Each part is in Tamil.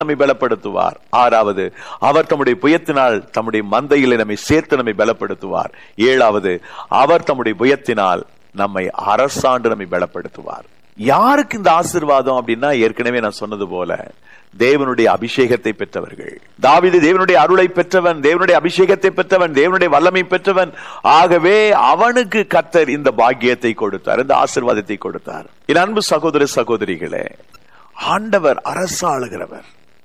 நம்மை பலப்படுத்துவார் ஆறாவது அவர் தம்முடைய புயத்தினால் தம்முடைய மந்தையிலே நம்மை சேர்த்து நம்மை பலப்படுத்துவார் ஏழாவது அவர் தம்முடைய புயத்தினால் நம்மை அரசாண்டு நம்மை பலப்படுத்துவார் யாருக்கு இந்த ஆசிர்வாதம் அப்படின்னா ஏற்கனவே நான் சொன்னது போல தேவனுடைய அபிஷேகத்தை பெற்றவர்கள் தாவிது தேவனுடைய அருளை பெற்றவன் தேவனுடைய அபிஷேகத்தை பெற்றவன் தேவனுடைய வல்லமை பெற்றவன் ஆகவே அவனுக்கு கத்தர் இந்த பாக்கியத்தை கொடுத்தார் இந்த ஆசிர்வாதத்தை கொடுத்தார் என் அன்பு சகோதர சகோதரிகளே ஆண்டவர் அரசாளுகிறவர்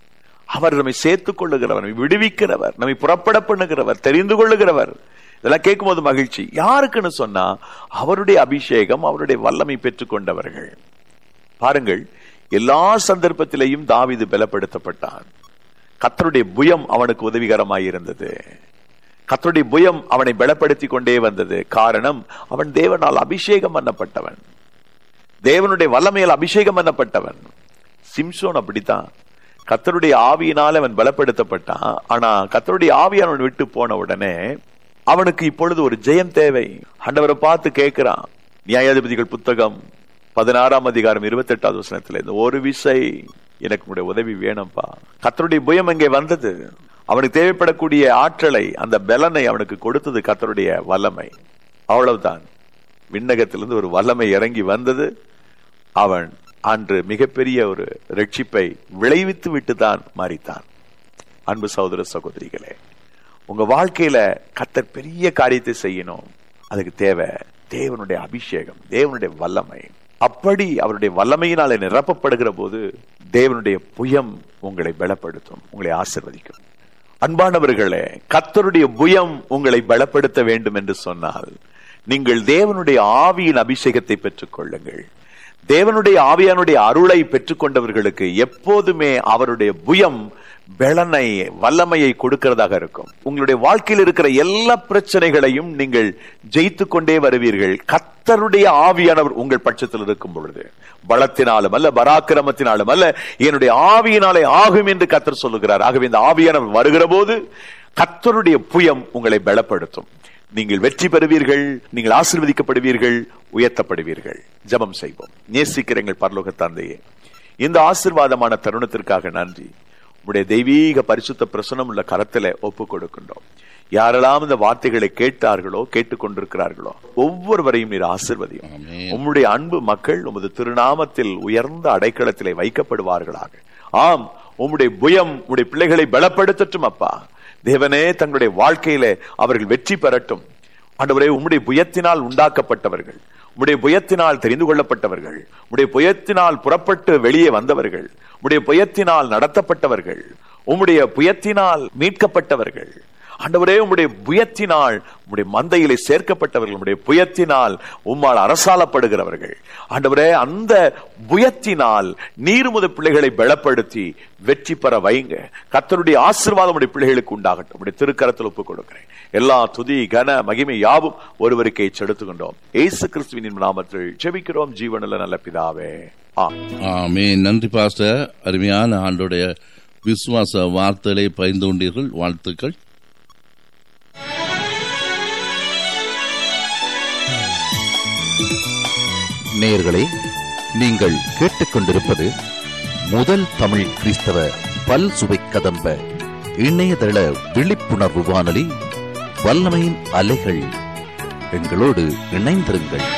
அவர் நம்மை சேர்த்துக் கொள்ளுகிறவர் நம்மை விடுவிக்கிறவர் நம்மை புறப்பட பண்ணுகிறவர் தெரிந்து கொள்ளுகிறவர் இதெல்லாம் கேட்கும்போது மகிழ்ச்சி யாருக்குன்னு சொன்னா அவருடைய அபிஷேகம் அவருடைய வல்லமை பெற்றுக் கொண்டவர்கள் பாருங்கள் எல்லா சந்தர்ப்பத்திலையும் தாவிது பலப்படுத்தப்பட்டான் கத்தருடைய புயம் அவனுக்கு உதவிகரமாய் இருந்தது கத்தருடைய புயம் அவனை பலப்படுத்தி கொண்டே வந்தது காரணம் அவன் தேவனால் அபிஷேகம் பண்ணப்பட்டவன் தேவனுடைய வல்லமையால் அபிஷேகம் பண்ணப்பட்டவன் சிம்சோன் அப்படித்தான் கத்தருடைய ஆவியினால் அவன் பலப்படுத்தப்பட்டான் ஆனா கத்தருடைய ஆவி அவன் விட்டு போன உடனே அவனுக்கு இப்பொழுது ஒரு ஜெயம் தேவை ஆண்டவரை பார்த்து கேட்கிறான் நியாயாதிபதிகள் புத்தகம் பதினாறாம் அதிகாரம் இருபத்தி எட்டாவது வசனத்துல இந்த ஒரு விசை எனக்கு உடைய உதவி வேணும்பா கத்தருடைய புயம் அங்கே வந்தது அவனுக்கு தேவைப்படக்கூடிய ஆற்றலை அந்த பலனை அவனுக்கு கொடுத்தது கத்தருடைய வல்லமை அவ்வளவுதான் விண்ணகத்திலிருந்து ஒரு வல்லமை இறங்கி வந்தது அவன் அன்று மிகப்பெரிய ஒரு ரட்சிப்பை விளைவித்து விட்டு தான் மாறித்தான் அன்பு சகோதர சகோதரிகளே உங்க வாழ்க்கையில கத்தர் பெரிய காரியத்தை செய்யணும் அதுக்கு தேவை தேவனுடைய அபிஷேகம் தேவனுடைய வல்லமை அப்படி அவருடைய வல்லமையினால நிரப்பப்படுகிற போது தேவனுடைய புயம் உங்களை பலப்படுத்தும் உங்களை ஆசிர்வதிக்கும் அன்பானவர்களே கத்தருடைய புயம் உங்களை பலப்படுத்த வேண்டும் என்று சொன்னால் நீங்கள் தேவனுடைய ஆவியின் அபிஷேகத்தை பெற்றுக் கொள்ளுங்கள் தேவனுடைய ஆவியானுடைய அருளை பெற்றுக்கொண்டவர்களுக்கு எப்போதுமே அவருடைய புயம் பலனை வல்லமையை கொடுக்கிறதாக இருக்கும் உங்களுடைய வாழ்க்கையில் இருக்கிற எல்லா பிரச்சனைகளையும் நீங்கள் ஜெயித்து கொண்டே வருவீர்கள் கத்தருடைய ஆவியானவர் உங்கள் பட்சத்தில் இருக்கும் பொழுது பலத்தினாலும் அல்ல பராக்கிரமத்தினாலும் அல்ல என்னுடைய ஆவியினாலே ஆகும் என்று கத்தர் சொல்லுகிறார் ஆகவே இந்த ஆவியானவர் வருகிற போது கத்தருடைய புயம் உங்களை பலப்படுத்தும் நீங்கள் வெற்றி பெறுவீர்கள் நீங்கள் ஆசிர்வதிக்கப்படுவீர்கள் உயர்த்தப்படுவீர்கள் ஜபம் செய்வோம் நேசிக்கிற எங்கள் பரலோக தந்தையே இந்த ஆசிர்வாதமான தருணத்திற்காக நன்றி உடைய தெய்வீக பரிசுத்த பிரசனம் உள்ள கரத்தில ஒப்பு கொடுக்கின்றோம் யாரெல்லாம் இந்த வார்த்தைகளை கேட்டார்களோ கேட்டுக்கொண்டிருக்கிறார்களோ ஒவ்வொருவரையும் நீர் ஆசிர்வதியும் உம்முடைய அன்பு மக்கள் உமது திருநாமத்தில் உயர்ந்த அடைக்கலத்திலே வைக்கப்படுவார்களாக ஆம் உம்முடைய புயம் உடைய பிள்ளைகளை பலப்படுத்தட்டும் அப்பா தேவனே தங்களுடைய வாழ்க்கையில அவர்கள் வெற்றி பெறட்டும் ஆண்டவரே உம்முடைய புயத்தினால் உண்டாக்கப்பட்டவர்கள் உடைய புயத்தினால் தெரிந்து கொள்ளப்பட்டவர்கள் உடைய புயத்தினால் புறப்பட்டு வெளியே வந்தவர்கள் உடைய புயத்தினால் நடத்தப்பட்டவர்கள் உம்முடைய புயத்தினால் மீட்கப்பட்டவர்கள் ஆண்டவரே உம்முடைய புயத்தினால் உம்முடைய மந்தையிலே சேர்க்கப்பட்டவர்கள் உம்முடைய புயத்தினால் உம்மால் அரசாலப்படுகிறவர்கள் ஆண்டவரே அந்த புயத்தினால் நீர் முத பிள்ளைகளை பலப்படுத்தி வெற்றி பெற வைங்க கத்தருடைய ஆசீர்வாதம் உடைய பிள்ளைகளுக்கு உண்டாகட்டும் உடைய திருக்கரத்தில் ஒப்புக் கொடுக்கிறேன் எல்லா துதி கன மகிமை யாவும் ஒருவருக்கே செலுத்துகின்றோம் ஏசு கிறிஸ்துவின் நாமத்தில் ஜெபிக்கிறோம் ஜீவனில் நல்ல பிதாவே ஆ ஆமே நன்றி பாஸ்டர் அருமையான ஆண்டுடைய விசுவாச வார்த்தைகளை பகிர்ந்து கொண்டீர்கள் வாழ்த்துக்கள் நேயர்களே நீங்கள் கேட்டுக்கொண்டிருப்பது முதல் தமிழ் கிறிஸ்தவ பல் சுவை கதம்ப இணையதள விழிப்புணர்வு வானொலி வல்லமையின் அலைகள் எங்களோடு இணைந்திருங்கள்